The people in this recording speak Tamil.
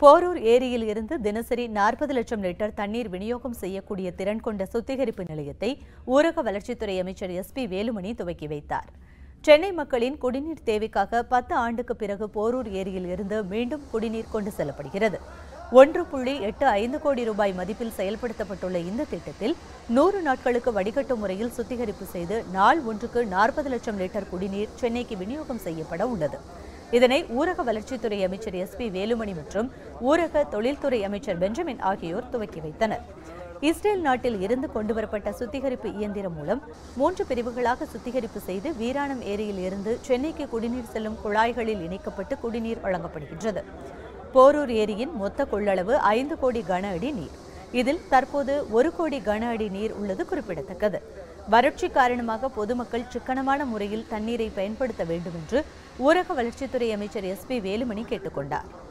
போரூர் ஏரியில் இருந்து தினசரி நாற்பது லட்சம் லிட்டர் தண்ணீர் விநியோகம் செய்யக்கூடிய திறன் கொண்ட சுத்திகரிப்பு நிலையத்தை ஊரக வளர்ச்சித்துறை அமைச்சர் எஸ் பி வேலுமணி துவக்கி வைத்தார் சென்னை மக்களின் குடிநீர் தேவைக்காக பத்து ஆண்டுக்கு பிறகு போரூர் ஏரியில் இருந்து மீண்டும் குடிநீர் கொண்டு செல்லப்படுகிறது ஒன்று புள்ளி எட்டு ஐந்து கோடி ரூபாய் மதிப்பில் செயல்படுத்தப்பட்டுள்ள இந்த திட்டத்தில் நூறு நாட்களுக்கு வடிகட்டும் முறையில் சுத்திகரிப்பு செய்து நாள் ஒன்றுக்கு நாற்பது லட்சம் லிட்டர் குடிநீர் சென்னைக்கு விநியோகம் செய்யப்பட உள்ளது இதனை ஊரக வளர்ச்சித்துறை அமைச்சர் எஸ் பி வேலுமணி மற்றும் ஊரக தொழில்துறை அமைச்சர் பெஞ்சமின் ஆகியோர் துவக்கி வைத்தனர் இஸ்ரேல் நாட்டில் இருந்து கொண்டுவரப்பட்ட சுத்திகரிப்பு இயந்திரம் மூலம் மூன்று பிரிவுகளாக சுத்திகரிப்பு செய்து வீராணம் ஏரியில் இருந்து சென்னைக்கு குடிநீர் செல்லும் குழாய்களில் இணைக்கப்பட்டு குடிநீர் வழங்கப்படுகின்றது போரூர் ஏரியின் மொத்த கொள்ளளவு ஐந்து கோடி கன அடி நீர் இதில் தற்போது ஒரு கோடி கன அடி நீர் உள்ளது குறிப்பிடத்தக்கது வறட்சி காரணமாக பொதுமக்கள் சிக்கனமான முறையில் தண்ணீரை பயன்படுத்த வேண்டும் என்று ஊரக வளர்ச்சித்துறை அமைச்சர் எஸ் பி வேலுமணி கேட்டுக்கொண்டார்